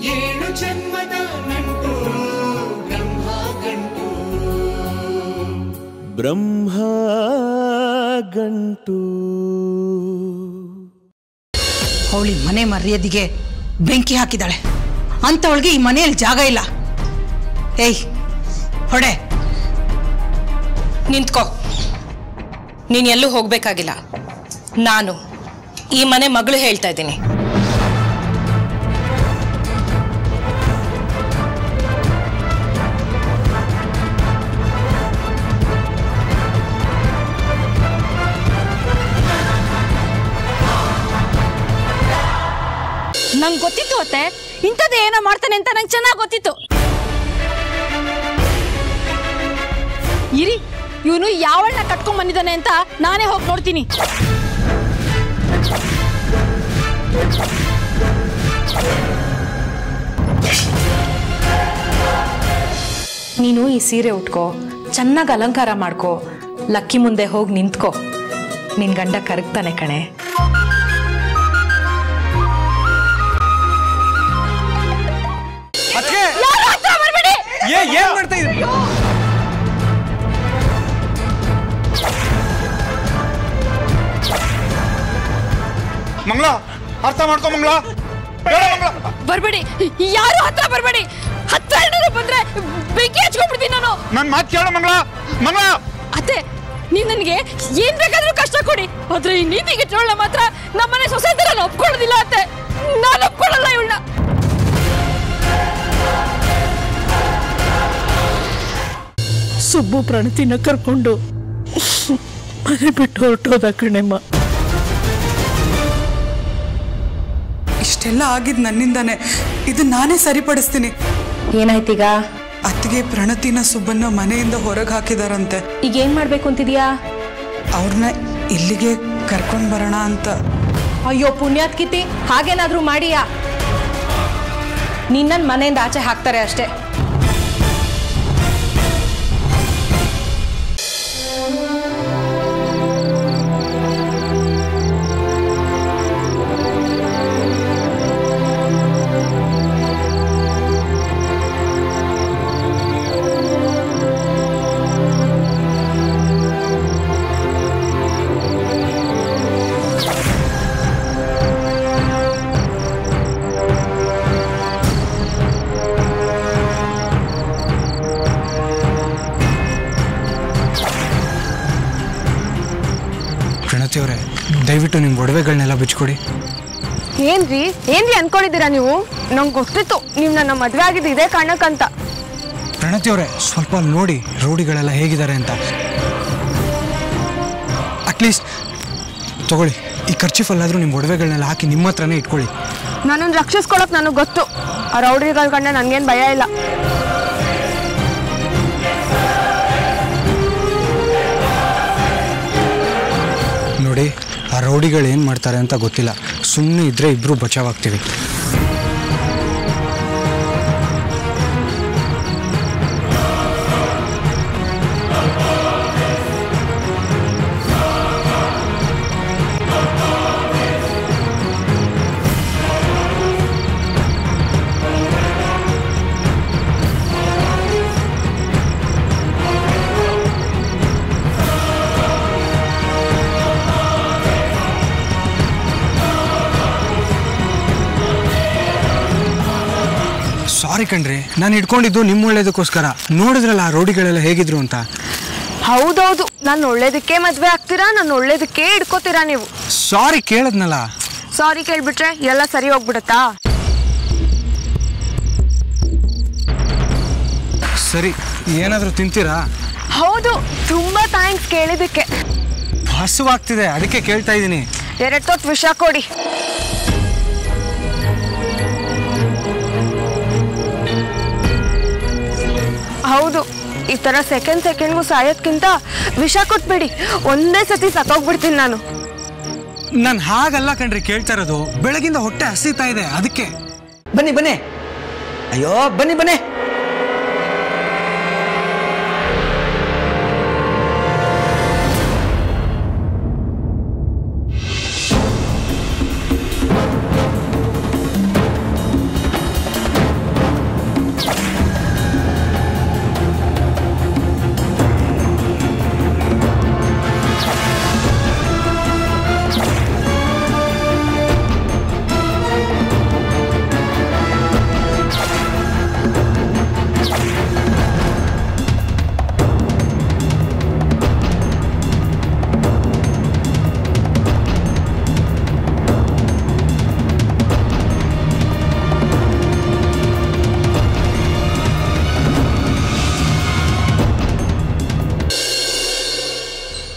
ಏಳು ಜನ್ಮದ ನಂಟು ಬ್ರಹ್ಮ ಗಂಟು ಬ್ರಹ್ಮ ಗಂಟು ಅವಳಿ ಮನೆ ಮರ್ಯಾದೆಗೆ ಬೆಂಕಿ ಹಾಕಿದಾಳೆ ಅಂಥವಳಿಗೆ ಈ ಮನೆಯಲ್ಲಿ ಜಾಗ ಇಲ್ಲ ಏಯ್ ಹೊಡೆ ನಿಂತ್ಕೋ ನೀನ್ ಎಲ್ಲೂ ಹೋಗ್ಬೇಕಾಗಿಲ್ಲ ನಾನು ಈ ಮನೆ ಮಗಳು ಹೇಳ್ತಾ ಇದ್ದೀನಿ ನಂಗೆ ಗೊತ್ತಿತ್ತು ಅತ್ತೆ ಇಂಥದ್ದು ಏನೋ ಮಾಡ್ತಾನೆ ಅಂತ ನಂಗೆ ಚೆನ್ನಾಗಿ ಗೊತ್ತಿತ್ತು ಇರಿ ಇವನು ಯಾವಳನ್ನ ಕಟ್ಕೊಂಡ್ ಬಂದಿದ್ದಾನೆ ಅಂತ ನಾನೇ ಹೋಗಿ ನೋಡ್ತೀನಿ ನೀನು ಈ ಸೀರೆ ಉಟ್ಕೋ ಚೆನ್ನಾಗಿ ಅಲಂಕಾರ ಮಾಡ್ಕೋ ಲಕ್ಕಿ ಮುಂದೆ ಹೋಗಿ ನಿಂತ್ಕೋ ನಿನ್ ಗಂಡ ಕರಗ್ತಾನೆ ಕಣೆ ಏ ಏನ್ ಮಾಡ್ತಾ ಇದ್ರಿ ಮಂಗಳ ಅರ್ಥ ಮಾಡ್ಕೊ ಮಂಗಳ ಬೇಡ ಮಂಗಳ ಬರ್ಬೇಡಿ ಯಾರು ಹತ್ರ ಬರ್ಬೇಡಿ ಹತ್ರ ಏನಾದ್ರು ಬಂದ್ರೆ ಬೆಂಕಿ ಹಚ್ಕೊಂಡ್ಬಿಡ್ತೀನಿ ನಾನು ನನ್ ಮಾತು ಕೇಳು ಮಂಗಳ ಮಂಗಳ ಅತ್ತೆ ನೀವ್ ನನಗೆ ಏನ್ ಬೇಕಾದ್ರೂ ಕಷ್ಟ ಕೊಡಿ ಆದ್ರೆ ಈ ನೀತಿಗೆ ಚೋಳ ಮಾತ್ರ ನಮ್ಮನೆ ಸೊಸೈಟಿ ನಾನು ಒಪ್ಕೊಳ್ಳೋದಿಲ್ಲ ಅತ್ತೆ ನಾನು ಒಪ್ಕೊಳ್ಳಲ್ಲ ಇವಳನ್ನ ಸುಬ್ಬು ಪ್ರಣತಿನ ಕರ್ಕೊಂಡು ಮನೆ ಬಿಟ್ಟು ಹೊರಟೋದ ಕಣೆಮ್ಮ ಇಷ್ಟೆಲ್ಲ ಆಗಿದ್ ನನ್ನಿಂದಾನೆ ಇದು ನಾನೇ ಸರಿಪಡಿಸ್ತೀನಿ ಏನಾಯ್ತೀಗ ಅತ್ತಿಗೆ ಪ್ರಣತಿನ ಸುಬ್ಬನ್ನ ಮನೆಯಿಂದ ಹೊರಗೆ ಹಾಕಿದಾರಂತೆ ಈಗ ಏನ್ ಮಾಡ್ಬೇಕು ಅಂತಿದ್ಯಾ ಅವ್ರನ್ನ ಇಲ್ಲಿಗೆ ಕರ್ಕೊಂಡ್ ಬರೋಣ ಅಂತ ಅಯ್ಯೋ ಪುಣ್ಯಾತ್ಕಿತಿ ಹಾಗೇನಾದ್ರೂ ಮಾಡಿಯಾ ನಿನ್ನನ್ ಮನೆಯಿಂದ ಆಚೆ ಹಾಕ್ತಾರೆ ಅಷ್ಟೇ ಪ್ರಣತಿ ಅವರೇ ದಯವಿಟ್ಟು ನಿಮ್ಮ ಒಡವೆಗಳನ್ನೆಲ್ಲ ಬಿಚ್ಕೊಡಿ ಏನ್ರಿ ಏನ್ರಿ ಅನ್ಕೊಂಡಿದ್ದೀರಾ ನೀವು ನಂಗೆ ಗೊತ್ತಿತ್ತು ನೀವು ನನ್ನ ಮದ್ವೆ ಆಗಿದ್ದು ಇದೇ ಕಾರಣಕ್ಕಂತ ಪ್ರಣತಿ ಅವರೇ ಸ್ವಲ್ಪ ನೋಡಿ ರೌಡಿಗಳೆಲ್ಲ ಹೇಗಿದ್ದಾರೆ ಅಂತ ಅಟ್ಲೀಸ್ಟ್ ತಗೊಳ್ಳಿ ಈ ಖರ್ಚಿಫಲ್ಲಾದರೂ ನಿಮ್ಮ ಒಡವೆಗಳನ್ನೆಲ್ಲ ಹಾಕಿ ನಿಮ್ಮ ಹತ್ರನೇ ಇಟ್ಕೊಳ್ಳಿ ನನ್ನನ್ನು ರಕ್ಷಿಸ್ಕೊಳಕ್ ನನಗೆ ಗೊತ್ತು ಆ ರೌಡಿಗಳ ಕಂಡ್ರೆ ನನಗೇನು ಭಯ ಇಲ್ಲ ನೋಡಿ ಆ ರೌಡಿಗಳು ಏನು ಮಾಡ್ತಾರೆ ಅಂತ ಗೊತ್ತಿಲ್ಲ ಸುಮ್ಮನೆ ಇದ್ದರೆ ಇಬ್ಬರು ಬಚಾವಾಗ್ತೀವಿ ಸಾರಿ ಕಣ್ರಿ ನಾನು ಇಟ್ಕೊಂಡಿದ್ದು ನಿಮ್ಮ ಒಳ್ಳೇದಕ್ಕೋಸ್ಕರ ನೋಡಿದ್ರಲ್ಲ ಆ ರೌಡಿಗಳೆಲ್ಲ ಹೇಗಿದ್ರು ಅಂತ ಹೌದೌದು ನಾನು ಒಳ್ಳೇದಕ್ಕೆ ಮದ್ವೆ ಆಗ್ತೀರಾ ನಾನು ಒಳ್ಳೇದಕ್ಕೆ ಇಡ್ಕೋತೀರಾ ನೀವು ಸಾರಿ ಕೇಳದ್ನಲ್ಲ ಸಾರಿ ಕೇಳ್ಬಿಟ್ರೆ ಎಲ್ಲ ಸರಿ ಹೋಗ್ಬಿಡತ್ತಾ ಸರಿ ಏನಾದರೂ ತಿಂತೀರಾ ಹೌದು ತುಂಬಾ ಥ್ಯಾಂಕ್ಸ್ ಕೇಳಿದಕ್ಕೆ ಹಸುವಾಗ್ತಿದೆ ಅದಕ್ಕೆ ಕೇಳ್ತಾ ಇದ್ದೀನಿ ಎರಡು ತೊತ್ತು ವಿಷ ಕೊಡಿ ಹೌದು ಈ ತರ ಸೆಕೆಂಡ್ ಸೆಕೆಂಡ್ಗೂ ಸಾಯೋದ್ಕಿಂತ ವಿಷ ಕೊಟ್ಬಿಡಿ ಒಂದೇ ಸತಿ ಸತ್ತೋಗ್ಬಿಡ್ತೀನಿ ನಾನು ನಾನು ಹಾಗಲ್ಲ ಕಣ್ರಿ ಕೇಳ್ತಾ ಇರೋದು ಬೆಳಗಿಂದ ಹೊಟ್ಟೆ ಹಸಿತಾ ಇದೆ ಅದಕ್ಕೆ ಬನ್ನಿ ಬನ್ನಿ ಅಯ್ಯೋ ಬನ್ನಿ ಬನ್ನಿ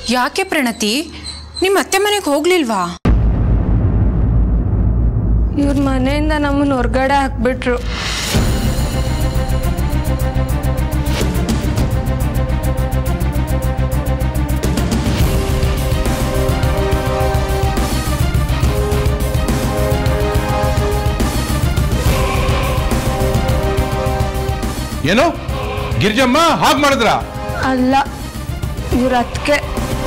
ಯಾಕೆ ಪ್ರಣತಿ ನಿಮ್ಮ ಅತ್ತೆ ಮನೆಗೆ ಹೋಗ್ಲಿಲ್ವಾ ಇವ್ರ ಮನೆಯಿಂದ ನಮ್ಮನ್ನ ಹೊರ್ಗಡೆ ಹಾಕ್ಬಿಟ್ರು ಏನು ಗಿರಿಜಮ್ಮ ಹಾಗೆ ಮಾಡಿದ್ರ ಅಲ್ಲ ಇವ್ರ ಅತ್ಕೆ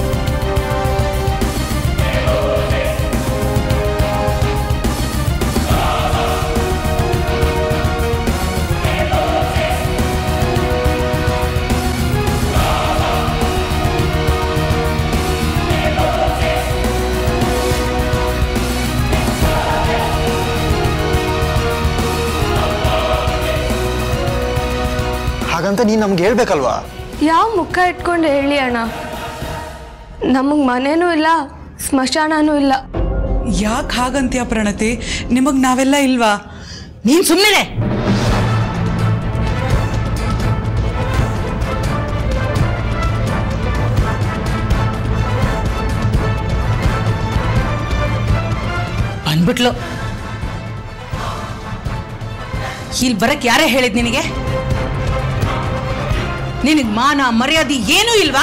ಹಾಗಂತ ನೀನು ನಮ್ಗೆ ಹೇಳ್ಬೇಕಲ್ವಾ ಯಾವ ಮುಖ ಇಟ್ಕೊಂಡು ಹೇಳಿ ಅಣ್ಣ ನಮಗೆ ಮನೇನೂ ಇಲ್ಲ ಸ್ಮಶಾನನೂ ಇಲ್ಲ ಯಾಕೆ ಹಾಗಂತ್ಯ ಪ್ರಣತಿ ನಿಮಗೆ ನಾವೆಲ್ಲ ಇಲ್ವಾ ನೀನ್ ಸುಮ್ಮನೆ ಬಂದ್ಬಿಟ್ಲು ಇಲ್ಲಿ ಬರಕ್ ಯಾರೇ ಹೇಳಿದ್ ನಿನಗೆ ನಿನಗ್ ಮಾನ ಮರ್ಯಾದೆ ಏನೂ ಇಲ್ವಾ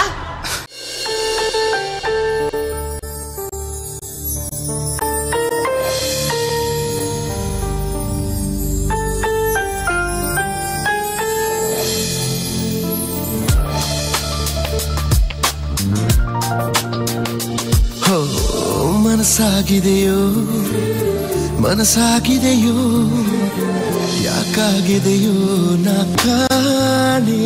ಹೋ ಮನಸ್ಸಾಗಿದೆಯೋ ಮನಸ್ಸಾಗಿದೆಯೋ ಯಾಕಾಗಿದೆಯೋ ನಾ ಕಾಣೆ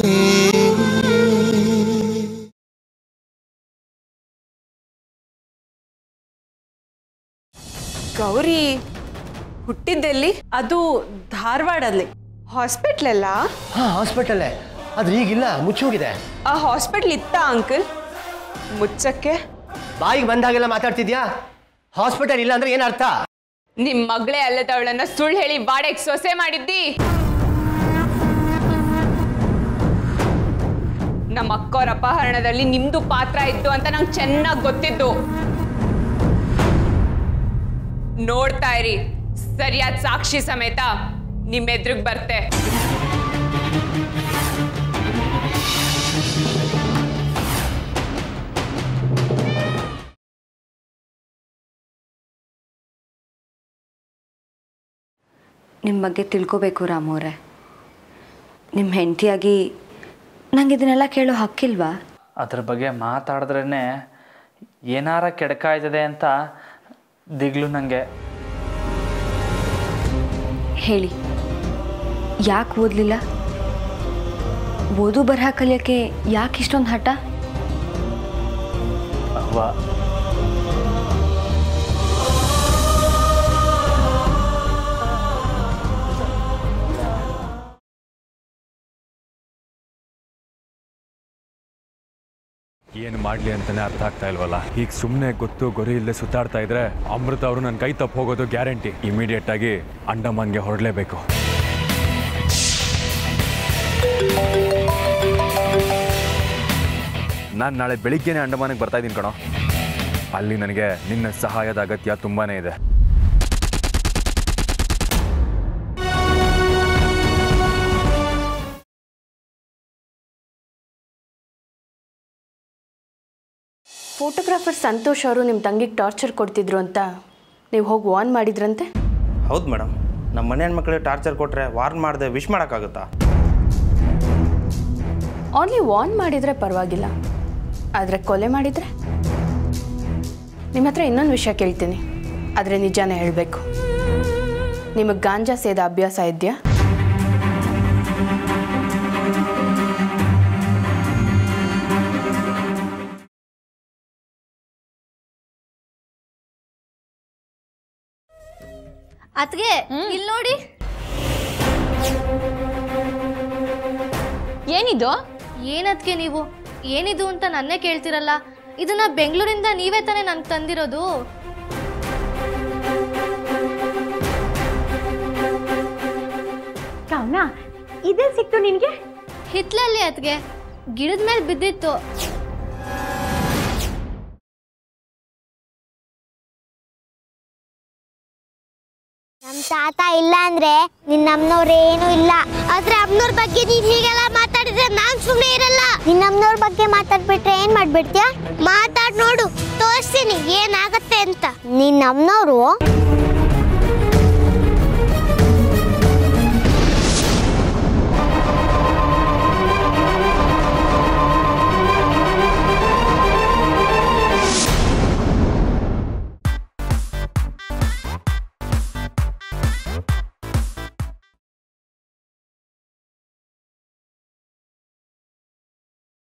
ಗೌರಿ ಹುಟ್ಟಿದ್ದೆಲ್ಲಿ ಅದು ಧಾರವಾಡಲ್ಲಿ ಹಾಸ್ಪಿಟ್ಲಲ್ಲ ಹಾ ಹಾಸ್ಪಿಟಲ್ಲೇ ಆದ್ರೆ ಈಗಿಲ್ಲ ಮುಚ್ಚೋಗಿದೆ ಆ ಹಾಸ್ಪಿಟ್ಲ್ ಇತ್ತ ಅಂಕಲ್ ಮುಚ್ಚಕ್ಕೆ ಬಾಯಿಗೆ ಬಂದಾಗೆಲ್ಲ ಮಾತಾಡ್ತಿದ್ಯಾ ಹಾಸ್ಪಿಟಲ್ ಇಲ್ಲ ಅಂದ್ರೆ ಏನರ್ಥ ನಿಮ್ ಮಗಳೇ ಅಲ್ಲದವಳನ್ನ ಸುಳ್ಳು ಹೇಳಿ ಬಾಡೆಗೆ ಸೊಸೆ ಮಾಡಿದ್ದಿ ನಮ್ಮ ಅಕ್ಕೋರ ಅಪಹರಣದಲ್ಲಿ ನಿಮ್ದು ಪಾತ್ರ ಇತ್ತು ಅಂತ ನಂಗೆ ಚೆನ್ನಾಗಿ ಗೊತ್ತಿದ್ದು ನೋಡ್ತಾ ಇರಿ ಸರಿಯಾದ ಸಾಕ್ಷಿ ಸಮೇತ ನಿಮ್ ಎದುರಿಗೆ ಬರ್ತೆ ನಿಮ್ಮ ಬಗ್ಗೆ ತಿಳ್ಕೋಬೇಕು ರಾಮೋರೆ ನಿಮ್ಮ ಹೆಂಡತಿಯಾಗಿ ನಂಗೆ ಇದನ್ನೆಲ್ಲ ಕೇಳೋ ಹಕ್ಕಿಲ್ವಾ ಅದ್ರ ಬಗ್ಗೆ ಮಾತಾಡಿದ್ರೇ ಏನಾರ ಕೆಡಕಾಯ್ತದೆ ಅಂತ ದಿಗ್ಲು ನನಗೆ ಹೇಳಿ ಯಾಕೆ ಓದಲಿಲ್ಲ ಓದು ಬರಹ ಕಲಿಯೋಕ್ಕೆ ಯಾಕೆ ಇಷ್ಟೊಂದು ಹಠ ಅವ್ವ ಏನು ಮಾಡಲಿ ಅಂತಾನೆ ಅರ್ಥ ಆಗ್ತಾ ಇಲ್ವಲ್ಲ ಈಗ ಸುಮ್ಮನೆ ಗೊತ್ತು ಗೊರಿ ಇಲ್ಲದೆ ಸುತ್ತಾಡ್ತಾ ಇದ್ರೆ ಅಮೃತ ಅವರು ನನ್ನ ಕೈ ತಪ್ಪು ಹೋಗೋದು ಗ್ಯಾರಂಟಿ ಇಮಿಡಿಯೇಟ್ ಆಗಿ ಅಂಡಮಾನ್ಗೆ ಹೊರಡಲೇಬೇಕು ನಾನು ನಾಳೆ ಬೆಳಿಗ್ಗೆನೆ ಅಂಡಮಾನಿಗೆ ಬರ್ತಾ ಇದ್ದೀನಿ ಕಣೋ ಅಲ್ಲಿ ನನಗೆ ನಿನ್ನ ಸಹಾಯದ ಅಗತ್ಯ ತುಂಬಾನೇ ಇದೆ ಫೋಟೋಗ್ರಾಫರ್ ಸಂತೋಷ್ ಅವರು ನಿಮ್ಮ ತಂಗಿಗೆ ಟಾರ್ಚರ್ ಕೊಡ್ತಿದ್ರು ಅಂತ ನೀವು ಹೋಗಿ ವಾರ್ನ್ ಮಾಡಿದ್ರಂತೆ ಹೌದು ಮೇಡಮ್ ನಮ್ಮ ಮನೆ ಹೆಣ್ಮಕ್ಳಿಗೆ ಟಾರ್ಚರ್ ಕೊಟ್ಟರೆ ವಾರ್ನ್ ಮಾಡದೆ ವಿಶ್ ಮಾಡೋಕ್ಕಾಗುತ್ತಾ ಓನ್ಲಿ ವಾರ್ನ್ ಮಾಡಿದರೆ ಪರವಾಗಿಲ್ಲ ಆದರೆ ಕೊಲೆ ಮಾಡಿದರೆ ನಿಮ್ಮ ಹತ್ರ ಇನ್ನೊಂದು ವಿಷಯ ಕೇಳ್ತೀನಿ ಆದರೆ ನಿಜಾನೇ ಹೇಳಬೇಕು ನಿಮಗೆ ಗಾಂಜಾ ಸೇದ ಅಭ್ಯಾಸ ಇದೆಯಾ ಅತ್ಗೆ ಇಲ್ಲಿ ನೋಡಿ ಏನಿದು ಏನದ್ಕೆ ನೀವು ಏನಿದು ಅಂತ ನನ್ನೇ ಕೇಳ್ತಿರಲ್ಲ ಇದನ್ನ ಬೆಂಗಳೂರಿಂದ ನೀವೇ ತಾನೇ ನನ್ಗೆ ತಂದಿರೋದು ಕವನ ಇದೇ ಸಿಕ್ತು ನಿನ್ಗೆ ಹಿತ್ಲಲ್ಲಿ ಅತ್ಗೆ ಗಿಡದ ಮೇಲೆ ಬಿದ್ದಿತ್ತು ತಾತ ಇಲ್ಲ ಅಂದ್ರೆ ನಿನ್ನ ಅಮ್ಮನವ್ರೇನು ಇಲ್ಲ ಆದ್ರೆ ಅಮ್ಮನವ್ರ ಬಗ್ಗೆ ನೀನ್ ಹೀಗೆಲ್ಲ ಮಾತಾಡಿದ್ರೆ ನಾನ್ ಸುಮ್ಮನೆ ಇರಲ್ಲ ನಿನ್ನ ಅಮ್ಮನವ್ರ ಬಗ್ಗೆ ಮಾತಾಡ್ಬಿಟ್ರೆ ಏನ್ ಮಾಡ್ಬಿಡ್ತೀಯ ಮಾತಾಡ್ ನೋಡು ತೋರಿಸ್ತೀನಿ ಏನಾಗತ್ತೆ ಅಂತ ನಿನ್ನ ಅಮ್ಮನವ್ರು